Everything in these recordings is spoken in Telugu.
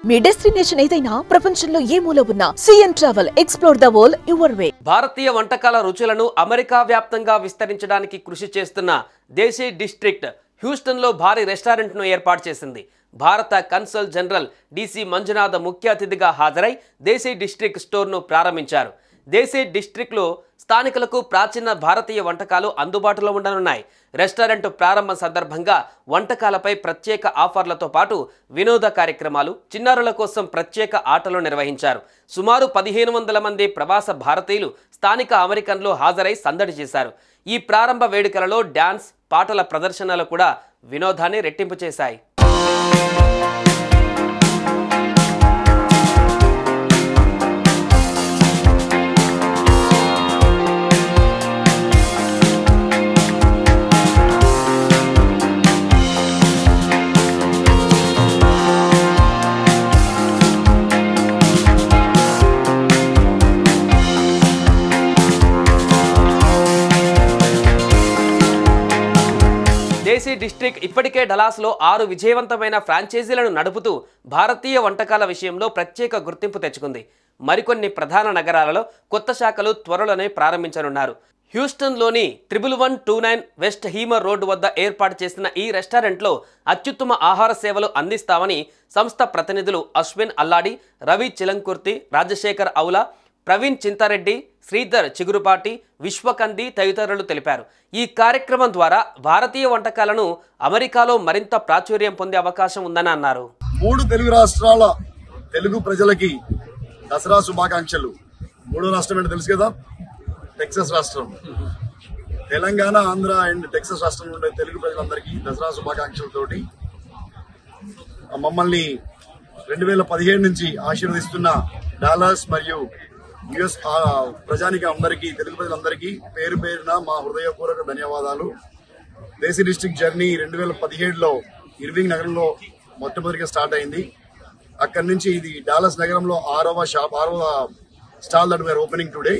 మీ డెస్టినేషన్ ఏదైనా ప్రపంచంలో ఏ మూల ఉన్నా can travel explore the world your way భారతీయ వంటకాల రుచులను అమెరికా వ్యాప్తంగా విస్తరించడానికి కృషి చేస్తున్న దేశీ డిస్ట్రిక్ట్ హ్యూస్టన్లో భారీ రెస్టారెంట్ను ఏర్పాటు చేసింది భారత కన్సల్ జనరల్ డిసి మంజునాథ్ ముఖ్య అతిథిగా హాజరై దేశీ డిస్ట్రిక్ట్ స్టోర్ను ప్రారంభించారు దేశీ డిస్ట్రిక్ట్లో స్థానికులకు ప్రాచీన భారతీయ వంటకాలు అందుబాటులో ఉండనున్నాయి రెస్టారెంట్ ప్రారంభం సందర్భంగా వంటకాలపై ప్రత్యేక ఆఫర్లతో పాటు వినోద కార్యక్రమాలు చిన్నారుల కోసం ప్రత్యేక ఆటలు నిర్వహించారు సుమారు పదిహేను వందల మంది ప్రవాస భారతీయులు స్థానిక అమెరికన్లు హాజరై సందడి చేశారు ఈ ప్రారంభ వేడుకలలో డ్యాన్స్ పాటల ప్రదర్శనలు కూడా వినోదాన్ని రెట్టింపు చేశాయి దేశీ డిస్ట్రిక్ట్ ఇప్పటికే డలాస్లో ఆరు విజయవంతమైన ఫ్రాంచైజీలను నడుపుతూ భారతీయ వంటకాల విషయంలో ప్రత్యేక గుర్తింపు తెచ్చుకుంది మరికొన్ని ప్రధాన నగరాలలో కొత్త శాఖలు త్వరలోనే ప్రారంభించనున్నారు హ్యూస్టన్లోని triple one two nine Westheimer road వద్ద ఏర్పాటు చేసిన ఈ రెస్టారెంట్లో అత్యుత్తమ ఆహార సేవలు అందిస్తామని సంస్థ ప్రతినిధులు అశ్విన్ అల్లాడి రవి చిలంకుర్తి రాజశేఖర్ ఔలా ప్రవీణ్ చింతారెడ్డి శ్రీధర్ చిగురుపాటి విశ్వకంది తదితరులు తెలిపారు ఈ కార్యక్రమం ద్వారా భారతీయ వంటకాలను అమెరికాలో మరింత ప్రాచుర్యం పొందే అవకాశం ఉందని అన్నారు మూడు తెలుగు రాష్ట్రాల తెలుగు ప్రజలకి దసరా శుభాకాంక్షలు మూడో రాష్ట్రం ఏంటో తెలుసు కదా టెక్సస్ రాష్ట్రం తెలంగాణ ఆంధ్ర అండ్ టెక్సస్ రాష్ట్రంలో ఉండే తెలుగు ప్రజలందరికీ దసరా శుభాకాంక్షలతోటి మమ్మల్ని రెండు వేల పదిహేడు నుంచి ఆశీర్వదిస్తున్న డాలర్స్ మరియు యుఎస్ ప్రజానికి అందరికీ తెలుగు ప్రజలందరికీ పేరు పేరున మా హృదయపూర్వక ధన్యవాదాలు దేశీ డిస్ట్రిక్ట్ జర్నీ రెండు వేల పదిహేడులో ఇర్వింగ్ నగరంలో మొట్టమొదటిగా స్టార్ట్ అయింది అక్కడి నుంచి ఇది డాలస్ నగరంలో ఆరవ షాప్ ఆరవ stall that where opening today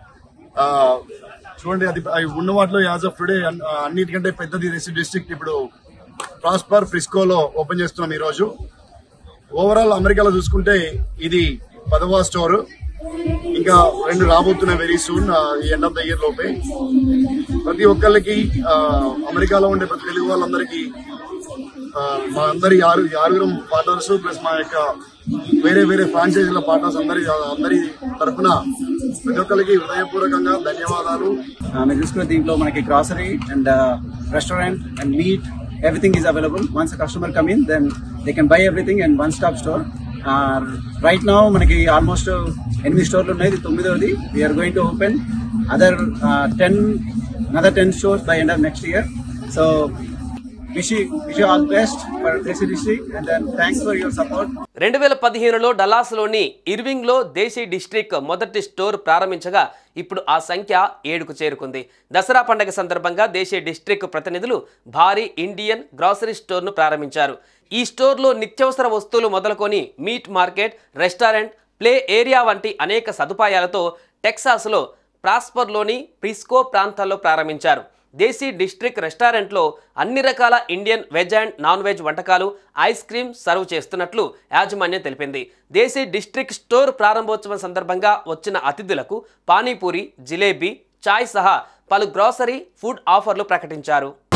చూడండి అది అవి ఉన్న వాటిలో యాజ్ ఆఫ్ టుడే అన్నిటికంటే పెద్దది దేశీ డిస్ట్రిక్ట్ ఇప్పుడు ప్రాస్పర్ ఫ్రిస్కోలో ఓపెన్ చేస్తున్నాం ఈ రోజు ఓవరాల్ అమెరికాలో చూసుకుంటే ఇది పదవ స్టోర్ ఇంకా రెండు రాబోతున్నాయి వెరీ సూన్ ఈ ఎండ్ ఆఫ్ ద ఇయర్ లోపే ప్రతి ఒక్కళ్ళకి ఆ, అమెరికాలో ఉండే ప్రతి తెలుగు వాళ్ళందరికీ ఆ, మా అందరి ఆరు ఆరుగురం పార్ట్నర్స్ ప్లస్ మా యొక్క వేరే వేరే ఫ్రాంచైజీల పార్ట్నర్స్ అందరి అందరి తరఫున ప్రతి ఒక్కరికి హృదయపూర్వకంగా ధన్యవాదాలు ఆ, మీరు చూసుకున్న దీంట్లో మనకి grocery and restaurant and meat everything is available once customer come in then they can buy everything and one stop store right now మనకి ఆల్మోస్ట్ ఎనిమిది స్టోర్లు ఉన్నాయి ఇది తొమ్మిదవది we are going to open other ten other ten stores by end of next year so wish wish all best for Desi district and then thanks for your support రెండు వేల పదిహేనులో డలాస్లోని ఇర్వింగ్లో దేశీ డిస్ట్రిక్ట్ మొదటి స్టోర్ ప్రారంభించగా ఇప్పుడు ఆ సంఖ్య ఏడుకు చేరుకుంది దసరా పండుగ సందర్భంగా దేశీ డిస్ట్రిక్ట్ ప్రతినిధులు భారీ ఇండియన్ గ్రాసరీ స్టోర్ను ప్రారంభించారు ఈ స్టోర్లో నిత్యావసర వస్తువులు మొదలుకొని meat market restaurant play area వంటి అనేక సదుపాయాలతో టెక్సాస్లో ప్రాస్పర్లోని ప్రిస్కో ప్రాంతాల్లో ప్రారంభించారు దేశీ డిస్ట్రిక్ట్ రెస్టారెంట్లో అన్ని రకాల Indian veg and non veg వంటకాలు ఐస్ క్రీమ్ సర్వ్ చేస్తున్నట్లు యాజమాన్యం తెలిపింది దేశీ డిస్ట్రిక్ట్ స్టోర్ ప్రారంభోత్సవం సందర్భంగా వచ్చిన అతిథులకు పానీపూరి జిలేబీ చాయ్ సహా పలు గ్రాసరీ ఫుడ్ ఆఫర్లు ప్రకటించారు